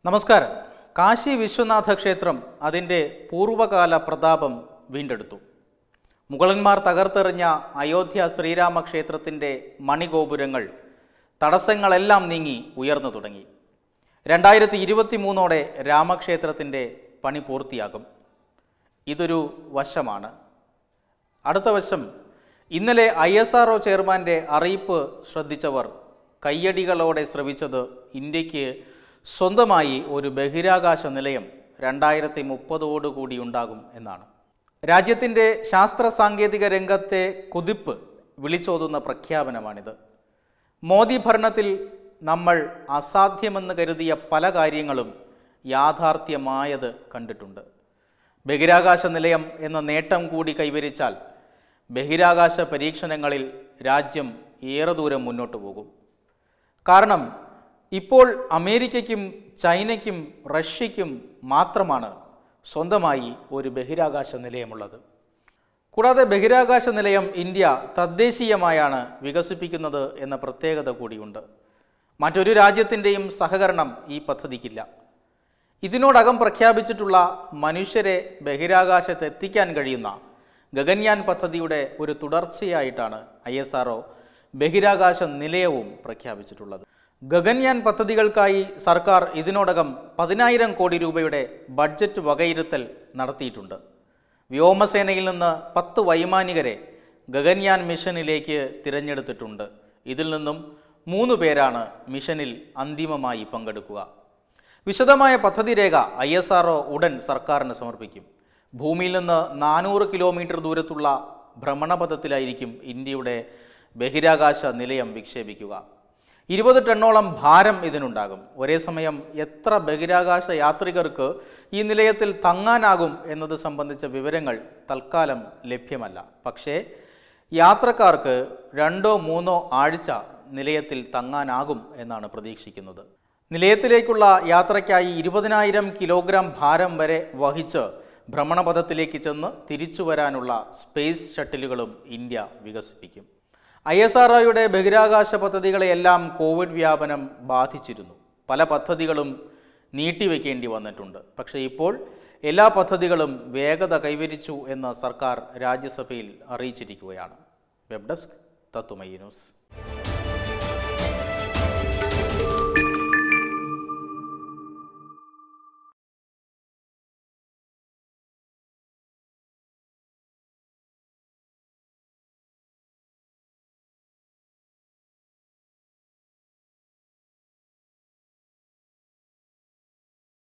നമസ്കാരം കാശി വിശ്വനാഥ ക്ഷേത്രം അതിൻ്റെ പൂർവകാല പ്രതാപം വീണ്ടെടുത്തു മുഗളന്മാർ തകർത്തെറിഞ്ഞ അയോധ്യ ശ്രീരാമ ക്ഷേത്രത്തിൻ്റെ മണിഗോപുരങ്ങൾ തടസ്സങ്ങളെല്ലാം നീങ്ങി ഉയർന്നു തുടങ്ങി രണ്ടായിരത്തി ഇരുപത്തി മൂന്നോടെ രാമക്ഷേത്രത്തിൻ്റെ പണി പൂർത്തിയാകും ഇതൊരു വശമാണ് അടുത്ത വശം ഇന്നലെ ഐ എസ് ആർ ചെയർമാൻ്റെ അറിയിപ്പ് ശ്രദ്ധിച്ചവർ കയ്യടികളോടെ ശ്രവിച്ചത് ഇന്ത്യക്ക് സ്വന്തമായി ഒരു ബഹിരാകാശ നിലയം രണ്ടായിരത്തി മുപ്പതോടുകൂടി ഉണ്ടാകും എന്നാണ് രാജ്യത്തിൻ്റെ ശാസ്ത്ര സാങ്കേതിക രംഗത്തെ കുതിപ്പ് വിളിച്ചോതുന്ന പ്രഖ്യാപനമാണിത് മോദി ഭരണത്തിൽ നമ്മൾ അസാധ്യമെന്ന് കരുതിയ പല കാര്യങ്ങളും യാഥാർത്ഥ്യമായത് കണ്ടിട്ടുണ്ട് ബഹിരാകാശ നിലയം എന്ന നേട്ടം കൂടി കൈവരിച്ചാൽ ബഹിരാകാശ പരീക്ഷണങ്ങളിൽ രാജ്യം ഏറെ ദൂരം മുന്നോട്ട് പോകും കാരണം ഇപ്പോൾ അമേരിക്കയ്ക്കും ചൈനയ്ക്കും റഷ്യയ്ക്കും മാത്രമാണ് സ്വന്തമായി ഒരു ബഹിരാകാശ നിലയമുള്ളത് കൂടാതെ ബഹിരാകാശ നിലയം ഇന്ത്യ തദ്ദേശീയമായാണ് വികസിപ്പിക്കുന്നത് എന്ന പ്രത്യേകത കൂടിയുണ്ട് മറ്റൊരു രാജ്യത്തിൻ്റെയും സഹകരണം ഈ പദ്ധതിക്കില്ല ഇതിനോടകം പ്രഖ്യാപിച്ചിട്ടുള്ള മനുഷ്യരെ ബഹിരാകാശത്ത് എത്തിക്കാൻ കഴിയുന്ന ഗഗൻയാൻ പദ്ധതിയുടെ ഒരു തുടർച്ചയായിട്ടാണ് ഐ എസ് ആർ ബഹിരാകാശ നിലയവും പ്രഖ്യാപിച്ചിട്ടുള്ളത് ഗഗൻയാൻ പദ്ധതികൾക്കായി സർക്കാർ ഇതിനോടകം പതിനായിരം കോടി രൂപയുടെ ബഡ്ജറ്റ് വകയിരുത്തൽ നടത്തിയിട്ടുണ്ട് വ്യോമസേനയിൽ നിന്ന് പത്ത് വൈമാനികരെ ഗഗൻയാൻ മിഷനിലേക്ക് തിരഞ്ഞെടുത്തിട്ടുണ്ട് ഇതിൽ നിന്നും മൂന്ന് പേരാണ് മിഷനിൽ അന്തിമമായി പങ്കെടുക്കുക വിശദമായ പദ്ധതി രേഖ ഐ എസ് ആർ ഉടൻ സർക്കാരിന് സമർപ്പിക്കും ഭൂമിയിൽ നിന്ന് നാനൂറ് കിലോമീറ്റർ ദൂരത്തുള്ള ഭ്രമണപഥത്തിലായിരിക്കും ഇന്ത്യയുടെ ബഹിരാകാശ നിലയം വിക്ഷേപിക്കുക ഇരുപത് ടണ്ണോളം ഭാരം ഇതിനുണ്ടാകും ഒരേ സമയം എത്ര ബഹിരാകാശ യാത്രികർക്ക് ഈ നിലയത്തിൽ തങ്ങാനാകും എന്നത് സംബന്ധിച്ച വിവരങ്ങൾ തൽക്കാലം ലഭ്യമല്ല പക്ഷേ യാത്രക്കാർക്ക് രണ്ടോ മൂന്നോ ആഴ്ച നിലയത്തിൽ തങ്ങാനാകും എന്നാണ് പ്രതീക്ഷിക്കുന്നത് നിലയത്തിലേക്കുള്ള യാത്രയ്ക്കായി ഇരുപതിനായിരം കിലോഗ്രാം ഭാരം വരെ വഹിച്ച് ഭ്രമണപഥത്തിലേക്ക് ചെന്ന് തിരിച്ചു വരാനുള്ള സ്പേസ് ഷട്ടിലുകളും ഇന്ത്യ വികസിപ്പിക്കും ഐ എസ് ആർ ഒയുടെ ബഹിരാകാശ പദ്ധതികളെയെല്ലാം കോവിഡ് വ്യാപനം ബാധിച്ചിരുന്നു പല പദ്ധതികളും നീട്ടിവെക്കേണ്ടി വന്നിട്ടുണ്ട് പക്ഷേ ഇപ്പോൾ എല്ലാ പദ്ധതികളും വേഗത കൈവരിച്ചു എന്ന് സർക്കാർ രാജ്യസഭയിൽ അറിയിച്ചിരിക്കുകയാണ് വെബ് ഡെസ്ക് തത്തുമൈ ന്യൂസ്